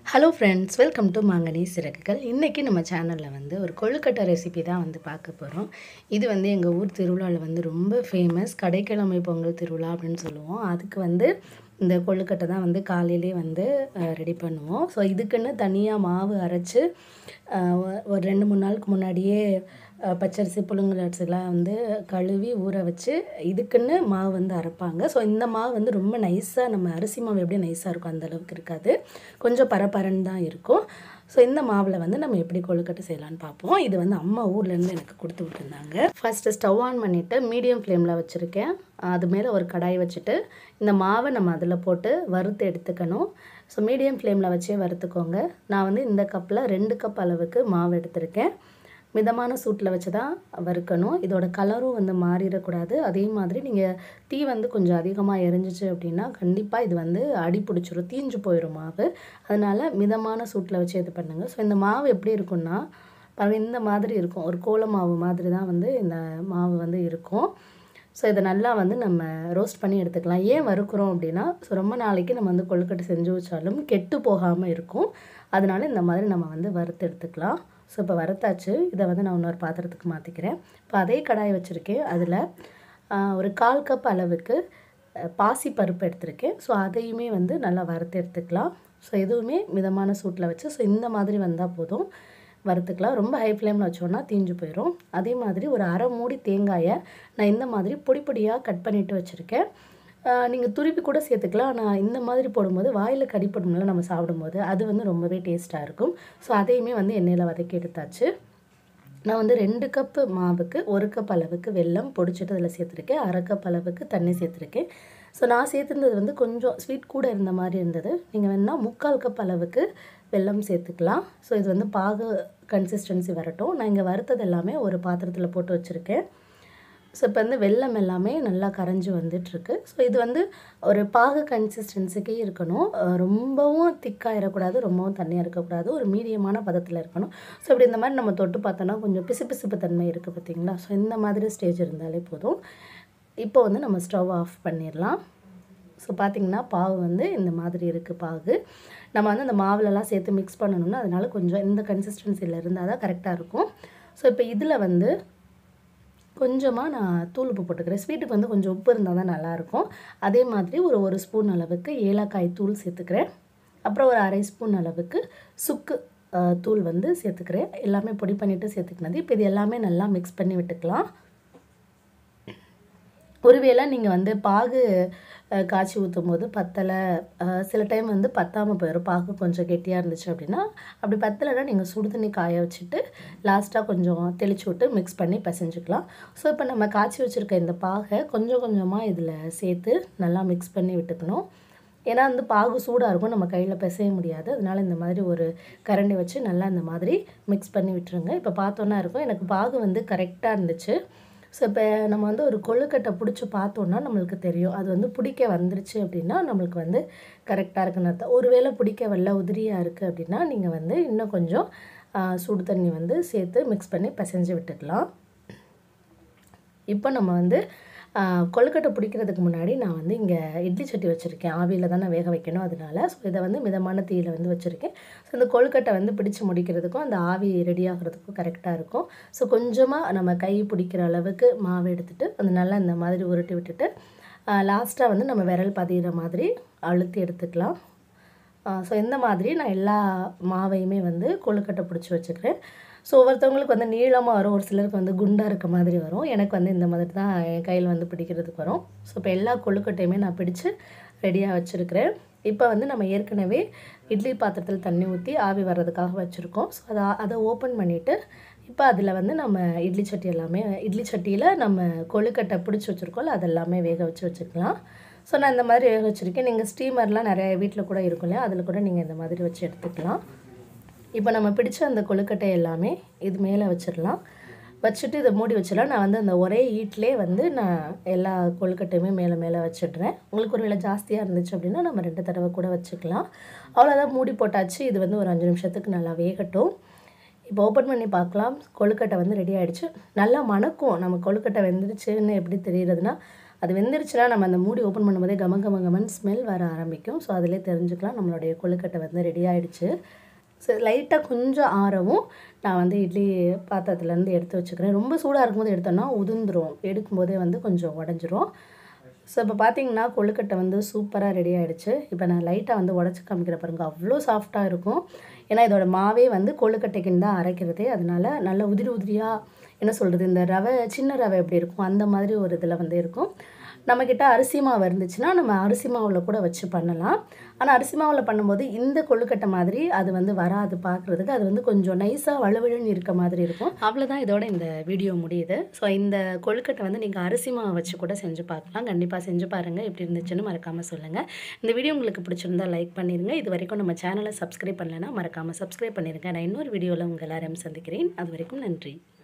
hello friends welcome to மாங்கனி சிறகுகள் இன்றைக்கி நம்ம சேனலில் வந்து ஒரு கொழுக்கட்டை ரெசிபி தான் வந்து பார்க்க போகிறோம் இது வந்து எங்கள் ஊர் திருவிழாவில் வந்து ரொம்ப ஃபேமஸ் கடைக்கிழமை பொங்கல் திருவிழா அப்படின்னு சொல்லுவோம் அதுக்கு வந்து இந்த கொழுக்கட்டை தான் வந்து காலையிலே வந்து ரெடி பண்ணுவோம் ஸோ இதுக்குன்னு தனியாக மாவு அரைச்சி அஹ், ஒ- ஒரு ரெண்டு மூணு நாளுக்கு முன்னாடியே அஹ், பச்சரிசி புழுங்கல் அரிசிலாம் வந்து கழுவி ஊற வச்சு இதுக்குன்னு மாவு வந்து அரைப்பாங்க ஸோ இந்த மாவு வந்து ரொம்ப நைஸாக நம்ம அரிசி மாவு எப்படி நைஸாக இருக்கும் அந்த அளவுக்கு இருக்காது கொஞ்சம் பரபரன்னு தான் இருக்கும் ஸோ இந்த மாவில் வந்து நம்ம எப்படி கொழுக்கட்டை செய்யலாம்னு பார்ப்போம் இது வந்து அம்மா ஊர்லேருந்து எனக்கு கொடுத்து விட்டுருந்தாங்க ஃபஸ்ட்டு ஸ்டவ் ஆன் பண்ணிவிட்டு மீடியம் ஃப்ளேமில் வச்சுருக்கேன் அது மேலே ஒரு கடாய் வச்சுட்டு இந்த மாவை நம்ம அதில் போட்டு வறுத்து எடுத்துக்கணும் ஸோ மீடியம் ஃப்ளேமில் வச்சே வறுத்துக்கோங்க நான் வந்து இந்த கப்பில் ரெண்டு கப் அளவுக்கு மாவு எடுத்திருக்கேன் மிதமான சூட்டில் வச்சு தான் வறுக்கணும் இதோட கலரும் வந்து மாறிடக்கூடாது அதே மாதிரி நீங்கள் தீ வந்து கொஞ்சம் அதிகமாக எரிஞ்சிச்சு அப்படின்னா கண்டிப்பாக இது வந்து அடி பிடிச்சிரும் தீஞ்சு போயிடும் மாவு அதனால் மிதமான சூட்டில் வச்சு இது பண்ணுங்கள் ஸோ இந்த மாவு எப்படி இருக்கும்னா பாருங்க இந்த மாதிரி இருக்கும் ஒரு கோல மாவு மாதிரி தான் வந்து இந்த மாவு வந்து இருக்கும் ஸோ இதை நல்லா வந்து நம்ம ரோஸ்ட் பண்ணி எடுத்துக்கலாம் ஏன் வறுக்கிறோம் அப்படின்னா ஸோ ரொம்ப நாளைக்கு நம்ம வந்து கொழுக்கட்டை செஞ்சு வச்சாலும் கெட்டு போகாமல் இருக்கும் அதனால இந்த மாதிரி நம்ம வந்து வறுத்து எடுத்துக்கலாம் ஸோ இப்போ வறுத்தாச்சு இதை வந்து நான் இன்னொரு பாத்திரத்துக்கு மாற்றிக்கிறேன் இப்போ அதே கடாய் வச்சுருக்கேன் அதில் ஒரு கால் கப் அளவுக்கு அஹ், பாசி பருப்பு எடுத்திருக்கேன் ஸோ அதையுமே வந்து நல்லா வறுத்து எடுத்துக்கலாம் ஸோ எதுவுமே மிதமான சூட்டில் வச்சு ஸோ இந்த மாதிரி வந்தால் போதும் வறுத்துக்கலாம் ரொம்ப ஹை ஃப்ளேமில் வச்சோன்னா தீஞ்சு போயிடும் அதே மாதிரி ஒரு அரை மூடி தேங்காயை நான் இந்த மாதிரி பொடி பொடியாக கட் பண்ணிட்டு வச்சுருக்கேன் நீங்கள் துருவி கூட சேர்த்துக்கலாம் ஆனால் இந்த மாதிரி போடும்போது வாயில் கடிப்படும்ல நம்ம சாப்பிடும்போது அது வந்து ரொம்பவே டேஸ்ட்டாக இருக்கும் ஸோ அதையுமே வந்து எண்ணெயில் வதக்கி எடுத்தாச்சு நான் வந்து ரெண்டு கப்பு மாவுக்கு ஒரு கப் அளவுக்கு வெல்லம் பொடிச்சிட்டு அதில் சேர்த்துருக்கேன் அரை கப் அளவுக்கு தண்ணி சேர்த்துருக்கேன் ஸோ நான் சேர்த்துருந்தது வந்து கொஞ்சம் ஸ்வீட் கூட இருந்த மாதிரி இருந்தது நீங்கள் வேணால் முக்கால் கப் அளவுக்கு வெல்லம் சேர்த்துக்கலாம் ஸோ இது வந்து பாகு கன்சிஸ்டன்சி வரட்டும் நான் இங்கே வறுத்தது எல்லாமே ஒரு பாத்திரத்தில் போட்டு வச்சுருக்கேன் ஸோ இப்போ வந்து வெல்லம் எல்லாமே நல்லா கரைஞ்சி வந்துட்டுருக்கு ஸோ இது வந்து ஒரு பாகு கன்சிஸ்டன்சிக்கே இருக்கணும் அஹ் ரொம்பவும் திக்காயிடக்கூடாது ரொம்பவும் தண்ணியாக இருக்கக்கூடாது ஒரு மீடியமான பதத்தில் இருக்கணும் ஸோ இப்படி இந்த மாதிரி நம்ம தொட்டு பார்த்தோன்னா கொஞ்சம் பிசுபிசுப்பு தன்மை இருக்குது பார்த்தீங்களா ஸோ இந்த மாதிரி ஸ்டேஜ் இருந்தாலே போதும் இப்போ வந்து நம்ம ஸ்டவ் ஆஃப் பண்ணிடலாம் ஸோ பார்த்தீங்கன்னா பாவு வந்து இந்த மாதிரி இருக்குது பாகு நம்ம வந்து அந்த மாவுலலாம் சேர்த்து மிக்ஸ் பண்ணணும்னா அதனால கொஞ்சம் இந்த கன்சிஸ்டன்சியில் இருந்தால் தான் கரெக்டாக இருக்கும் ஸோ இப்போ இதில் வந்து கொஞ்சமாக நான் தூள் உப்பு போட்டுக்கிறேன் ஸ்வீட்டுக்கு வந்து கொஞ்சம் உப்பு இருந்தால் தான் நல்லாயிருக்கும் அதே மாதிரி ஒரு ஒரு ஸ்பூன் அளவுக்கு ஏலக்காய் தூள் சேர்த்துக்கிறேன் அப்புறம் ஒரு அரை ஸ்பூன் அளவுக்கு சுக்கு அஹ், தூள் வந்து சேர்த்துக்கிறேன் எல்லாமே பொடி பண்ணிவிட்டு சேர்த்துக்கினது இப்போ இது எல்லாமே நல்லா மிக்ஸ் பண்ணி விட்டுக்கலாம் ஒருவேளை நீங்கள் வந்து பாகு அஹ், காய்ச்சி ஊற்றும் போது பத்தலை அஹ், சில டைம் வந்து பத்தாமல் போயிடும் பாகு கொஞ்சம் கெட்டியாக இருந்துச்சு அப்படின்னா அப்படி பத்தலைன்னா நீங்கள் சுடு தண்ணி காய வச்சுட்டு லாஸ்ட்டாக கொஞ்சம் தெளிச்சு விட்டு மிக்ஸ் பண்ணி பிசைஞ்சுக்கலாம் ஸோ இப்போ நம்ம காய்ச்சி வச்சுருக்க இந்த பாகை கொஞ்சம் கொஞ்சமாக இதில் சேர்த்து நல்லா மிக்ஸ் பண்ணி விட்டுக்கணும் ஏன்னா வந்து பாகு சூடாக இருக்கும் நம்ம கையில் பிசைய முடியாது அதனால இந்த மாதிரி ஒரு கரண்டி வச்சு நல்லா இந்த மாதிரி மிக்ஸ் பண்ணி விட்டுருங்க இப்போ பார்த்தோன்னா இருக்கும் எனக்கு பாகு வந்து கரெக்டாக இருந்துச்சு ஸோ இப்போ நம்ம வந்து ஒரு கொழுக்கட்டை பிடிச்சி பார்த்தோன்னா நம்மளுக்கு தெரியும் அது வந்து பிடிக்க வந்துருச்சு அப்படின்னா நம்மளுக்கு வந்து கரெக்டாக இருக்குன்னு அர்த்தம் ஒருவேளை பிடிக்க வரல உதிரியாக இருக்குது அப்படின்னா நீங்கள் வந்து இன்னும் கொஞ்சம் ஆ, சுடு தண்ணி வந்து சேர்த்து மிக்ஸ் பண்ணி பிசைஞ்சு விட்டுக்கலாம் இப்போ நம்ம வந்து ஆ, கொழுக்கட்டை பிடிக்கிறதுக்கு முன்னாடி நான் வந்து இங்கே இட்லி சட்டி வச்சுருக்கேன் ஆவியில் தான் நான் வேக வைக்கணும் அதனால ஸோ இதை வந்து மிதமான தீயில் வந்து வச்சுருக்கேன் ஸோ இந்த கொழுக்கட்டை வந்து பிடிச்சு முடிக்கிறதுக்கும் அந்த ஆவி ரெடி ஆகிறதுக்கும் கரெக்டாக இருக்கும் ஸோ கொஞ்சமாக நம்ம கை பிடிக்கிற அளவுக்கு மாவு எடுத்துட்டு அது நல்லா இந்த மாதிரி உருட்டி விட்டுட்டு லாஸ்ட்டாக வந்து நம்ம விரல் பதிகிற மாதிரி அழுத்தி எடுத்துக்கலாம் ஸோ இந்த மாதிரி நான் எல்லா மாவையுமே வந்து கொழுக்கட்டை பிடிச்சி வச்சுக்கிறேன் ஸோ ஒவ்வொருத்தவங்களுக்கு வந்து நீளமாக வரும் ஒரு சிலருக்கு வந்து குண்டாக இருக்க மாதிரி வரும் எனக்கு வந்து இந்த மாதிரி தான் என் கையில் வந்து பிடிக்கிறதுக்கு வரும் ஸோ இப்போ எல்லா கொழுக்கட்டையுமே நான் பிடிச்சு ரெடியாக வச்சுருக்கிறேன் இப்போ வந்து நம்ம ஏற்கனவே இட்லி பாத்திரத்தில் தண்ணி ஊற்றி ஆவி வர்றதுக்காக வச்சுருக்கோம் ஸோ அதை அதை ஓப்பன் பண்ணிவிட்டு இப்போ அதில் வந்து நம்ம இட்லி சட்டி எல்லாமே இட்லி சட்டியில் நம்ம கொழுக்கட்டை பிடிச்சி வச்சுருக்கோம்ல அதெல்லாமே வேக வச்சு வச்சுக்கலாம் ஸோ நான் இந்த மாதிரி வேக வச்சுருக்கேன் நீங்கள் ஸ்டீமர்லாம் நிறைய வீட்டில் கூட இருக்கும் இல்லையா அதில் கூட நீங்கள் இந்த மாதிரி வச்சு எடுத்துக்கலாம் இப்போ நம்ம பிடிச்ச அந்த கொழுக்கட்டை எல்லாமே இது மேலே வச்சிடலாம் வச்சுட்டு இதை மூடி வச்சிடலாம் நான் வந்து அந்த ஒரே ஈட்லேயே வந்து நான் எல்லா கொழுக்கட்டையுமே மேலே மேலே வச்சிடுறேன் உங்களுக்கு ஒரு வேளை ஜாஸ்தியாக இருந்துச்சு அப்படின்னா நம்ம ரெண்டு தடவை கூட வச்சுக்கலாம் அவ்வளோதான் மூடி போட்டாச்சு இது வந்து ஒரு அஞ்சு நிமிஷத்துக்கு நல்லா வேகட்டும் இப்போ ஓப்பன் பண்ணி பார்க்கலாம் கொழுக்கட்டை வந்து ரெடி ஆயிடுச்சு நல்லா மணக்கும் நம்ம கொழுக்கட்டை வெந்துருச்சுன்னு எப்படி தெரியுறதுன்னா அது வெந்துருச்சுன்னா நம்ம அந்த மூடி ஓப்பன் பண்ணும்போதே கம கம கமன்னு ஸ்மெல் வர ஆரம்பிக்கும் ஸோ அதிலே தெரிஞ்சுக்கலாம் நம்மளுடைய கொழுக்கட்டை வந்து ரெடி ஆயிடுச்சு ஸோ லைட்டாக கொஞ்சம் ஆறவும் நான் வந்து இட்லி பாத்திரத்துலேருந்து எடுத்து வச்சுக்கிறேன் ரொம்ப சூடாக இருக்கும்போது எடுத்தோன்னா உதிர்ந்துரும் எடுக்கும்போதே வந்து கொஞ்சம் உடஞ்சிரும் ஸோ இப்போ பார்த்தீங்கன்னா கொழுக்கட்டை வந்து சூப்பராக ரெடி ஆகிடுச்சு இப்போ நான் லைட்டாக வந்து உடச்சி காமிக்கிற பாருங்க அவ்வளோ சாஃப்டாக இருக்கும் ஏன்னா இதோட மாவே வந்து கொழுக்கட்டைக்குன்னு தான் அரைக்கிறதே அதனால நல்ல உதிரி உதிரியாக என்ன சொல்கிறது இந்த ரவை சின்ன ரவை எப்படி இருக்கும் அந்த மாதிரி ஒரு இதில் வந்து இருக்கும் நம்மக்கிட்ட அரிசி மாவு இருந்துச்சுன்னா நம்ம அரிசி மாவில் கூட வச்சு பண்ணலாம் ஆனால் அரிசி மாவில் பண்ணும்போது இந்த கொழுக்கட்டை மாதிரி அது வந்து வராது பார்க்குறதுக்கு அது வந்து கொஞ்சம் நைஸாக வலுவழுன்னு இருக்க மாதிரி இருக்கும் அவ்வளோதான் இதோட இந்த வீடியோ முடியுது ஸோ இந்த கொழுக்கட்டை வந்து நீங்கள் அரிசி மாவு வச்சு கூட செஞ்சு பார்க்கலாம் கண்டிப்பாக செஞ்சு பாருங்கள் எப்படி இருந்துச்சுன்னு மறக்காமல் சொல்லுங்கள் இந்த வீடியோ உங்களுக்கு பிடிச்சிருந்தா லைக் பண்ணிடுங்க இது வரைக்கும் நம்ம சேனலை சப்ஸ்கிரைப் பண்ணலைன்னா மறக்காமல் சப்ஸ்கிரைப் பண்ணிடுங்க நான் இன்னொரு வீடியோவில் உங்கள் எல்லாரையும் சந்திக்கிறேன் அது வரைக்கும் நன்றி